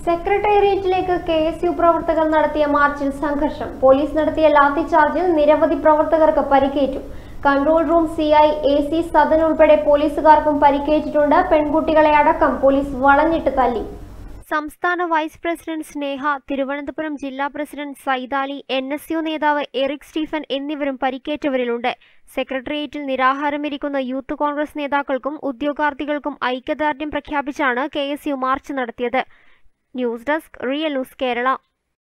സെക്രട്ടേറിയറ്റിലേക്ക് K S U പ്രവർത്തകർ നടത്തിയ മാർച്ചിൽ സംഘർഷം പോലീസ് നടത്തിയ ലാത്തിചാർജിൽ നിരവധി പ്രവർത്തകർക്ക് പരിക്കേറ്റു control room C I A C Sadan ഉൾപ്പെടെ പോലീസുകാർക്കും പരിക്കേറ്റിട്ടുണ്ട് പെൺകുട്ടികളെ അടക്കം പോലീസ് വളഞ്ഞിട്ട് തല്ലി സംസ്ഥാന വൈസ് പ്രസിഡന്റ് സ്നേഹ തിരുവനന്തപുരം ജില്ലാ president Saithali N S U നേതാവ് എറിക് സ്റ്റീഫൻ എന്നിവരും പരിക്കേറ്റവരിലുണ്ട് സെക്രട്ടേറിയറ്റിൽ നിരാഹാരമിരിക്കുന്ന യൂത്ത് കോൺഗ്രസ് നേതാക്കൾക്കും ഉദ്യോഗാർത്ഥികൾക്കും ഐക്യദാർഢ്യം പ്രഖ്യാപിച്ചാണ് കെ എസ് യു മാർച്ച് നടത്തിയത് news desk real news Kerala